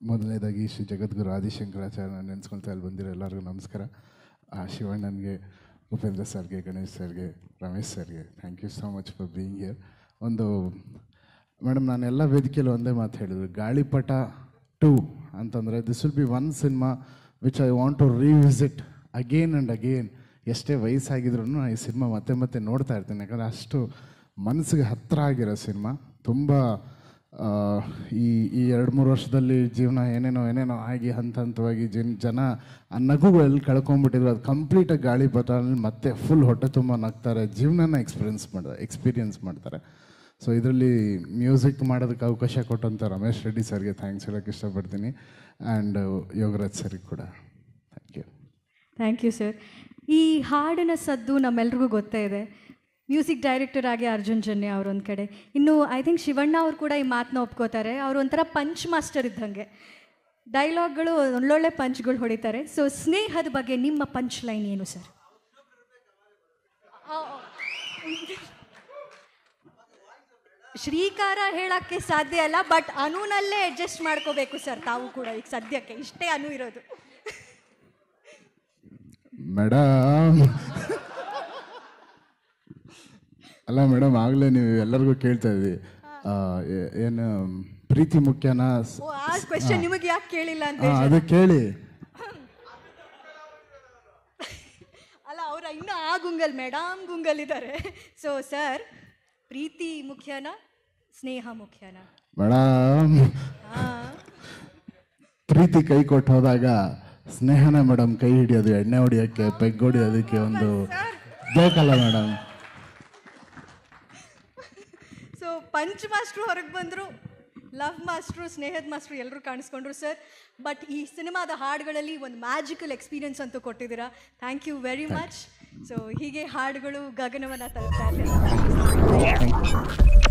ಮೊದಲನೇದಾಗಿ ಶ್ರೀ ಜಗದ್ಗುರು ಆದಿಶಂಕರಾಚಾರ್ಯ ನೆನೆಸ್ಕೊಳ್ತಾ ಇಲ್ಲಿ ಬಂದಿರೋ ಎಲ್ಲರಿಗೂ ನಮಸ್ಕಾರ ಆ, ಶಿವಣ್ಣನಿಗೆ ಉಪೇಂದ್ರ ಸರ್ಗೆ ಗಣೇಶ್ ಸರ್ಗೆ ರಮೇಶ್ ಸರ್ಗೆ thank you so much for being here ಒಂದು ಮೇಡಮ್ ನಾನು ಎಲ್ಲ ವೇದಿಕೆಯಲ್ಲಿ ಒಂದೇ ಮಾತು ಹೇಳಿದ್ರು ಗಾಳಿಪಟ ಟೂ ಅಂತಂದರೆ this will be one cinema which I want to revisit again and again ಎಷ್ಟೇ ವಯಸ್ಸಾಗಿದ್ರು ನಾನು ಈ ಸಿನಿಮಾ ಮತ್ತೆ ಮತ್ತೆ ನೋಡ್ತಾ ಇರ್ತೀನಿ ಯಾಕಂದರೆ ಅಷ್ಟು ಮನಸ್ಸಿಗೆ ಹತ್ತಿರ ಆಗಿರೋ ಸಿನಿಮಾ ತುಂಬ ಆ, ಈ ಈ ಎರಡು ಮೂರು ವರ್ಷದಲ್ಲಿ ಜೀವನ ಏನೇನೋ ಏನೇನೋ ಆಗಿ ಹಂತ ಹಂತವಾಗಿ ಜನ ಜನ ಆ ನಗುಗಳಲ್ಲಿ ಕಳ್ಕೊಂಡ್ಬಿಟ್ಟಿದ್ರು ಅದು ಕಂಪ್ಲೀಟಾಗಿ ಗಾಳಿ ಬಟನಲ್ಲಿ ಮತ್ತೆ ಫುಲ್ ಹೊಟ್ಟೆ ತುಂಬ ನಗ್ತಾರೆ ಜೀವನನ ಎಕ್ಸ್ಪೀರಿಯನ್ಸ್ ಮಾಡ್ತಾರೆ ಎಕ್ಸ್ಪೀರಿಯನ್ಸ್ ಮಾಡ್ತಾರೆ ಸೊ ಇದರಲ್ಲಿ ಮ್ಯೂಸಿಕ್ ಮಾಡೋದಕ್ಕೆ ಅವಕಾಶ ಕೊಟ್ಟಂಥ ರಮೇಶ್ ರೆಡ್ಡಿ ಸರ್ಗೆ ಥ್ಯಾಂಕ್ಸ್ ಹೇಳೋಕ್ಕೆ ಇಷ್ಟಪಡ್ತೀನಿ ಆ್ಯಂಡ್ ಯೋಗರಾಜ್ ಸರ್ಗೆ ಕೂಡ thank you thank you sir ಈ ಹಾಡಿನ ಸದ್ದು ನಮ್ಮೆಲ್ರಿಗೂ ಗೊತ್ತೇ ಇದೆ ಮ್ಯೂಸಿಕ್ ಡೈರೆಕ್ಟರ್ ಆಗಿ ಅರ್ಜುನ್ ಜನ್ಯ ಅವರೊಂದು ಕಡೆ ಇನ್ನು ಐ ಥಿಂಕ್ ಶಿವಣ್ಣ ಅವ್ರು ಕೂಡ ಈ ಮಾತನ್ನ ಒಪ್ಕೋತಾರೆ ಅವರು ಒಂಥರ ಪಂಚ್ ಮಾಸ್ಟರ್ ಇದ್ದಂಗೆ ಡೈಲಾಗ್ಗಳು ಒಳ್ಳೊಳ್ಳೆ ಪಂಚ್ಗಳು ಹೊಡಿತಾರೆ ಸೊ ಸ್ನೇಹದ ಬಗ್ಗೆ ನಿಮ್ಮ ಪಂಚ್ ಲೈನ್ ಏನು ಸರ್ ಶ್ರೀಕಾರ ಹೇಳಕ್ಕೆ ಸಾಧ್ಯ ಅಲ್ಲ ಬಟ್ ಅನುನಲ್ಲೇ ಅಡ್ಜಸ್ಟ್ ಮಾಡ್ಕೋಬೇಕು ಸರ್ ತಾವು ಕೂಡ ಈಗ ಸದ್ಯಕ್ಕೆ ಇಷ್ಟೇ ಅನು ಇರೋದು ಮೇಡಮ್ ಅಲ್ಲ ಮೇಡಮ್ ಆಗಲೇ ನೀವು ಎಲ್ಲರಿಗೂ ಕೇಳ್ತಾ ಇದ್ವಿ ಆ, ಏ- ಏನು ಪ್ರೀತಿ ಮುಖ್ಯನಾ ಸ್- ಓ, ಆ ಕ್ವೆಶನ್ ನಿಮಗೆ ಯಾಕೆ ಕೇಳಿಲ್ಲ ಅಂತ ಆ, ಅದು ಕೇಳಿ ಅಲ್ಲ ಅವರ ಇನ್ನೂ ಆ ಗುಂಗಲ್ ಮೇಡಮ್ ಗುಂಗಲ್ ಇದ್ದಾರೆ ಸೊ ಸರ್ ಪ್ರೀತಿ ಮುಖ್ಯನಾ ಸ್ನೇಹ ಮುಖ್ಯನಾ ಮೇಡಮ್ ಆ, ಪ್ರೀತಿ ಕೈ ಕೊಟ್ಟು ಹೋದಾಗ ಸ್ನೇಹನ ಮೇಡಮ್ ಕೈ ಹಿಡಿಯೋದು ಎಣ್ಣೆ ಹೊಡಿಯೋಕ್ಕೆ ಪೆಗ್ ಹೊಡಿಯೋದಕ್ಕೆ ಒಂದು ಬೇಕಲ್ಲ ಮೇಡಮ್ ಸೊ ಪಂಚ್ ಮಾಸ್ಟ್ರು ಹೊರಗೆ ಬಂದರು ಲವ್ ಮಾಸ್ಟ್ರು ಸ್ನೇಹದ ಮಾಸ್ಟ್ರು ಎಲ್ಲರೂ ಕಾಣಿಸ್ಕೊಂಡ್ರು ಸರ್ ಬಟ್ ಈ ಸಿನಿಮಾದ ಹಾಡುಗಳಲ್ಲಿ ಒಂದು ಮ್ಯಾಜಿಕಲ್ ಎಕ್ಸ್ಪೀರಿಯನ್ಸ್ ಅಂತೂ ಕೊಟ್ಟಿದ್ದೀರಾ thank you very much so ಹೀಗೆ ಹಾಡುಗಳು ಗಗನವನ್ನು ತಲುಪ್ತಾ ಇರ್ತೇವೆ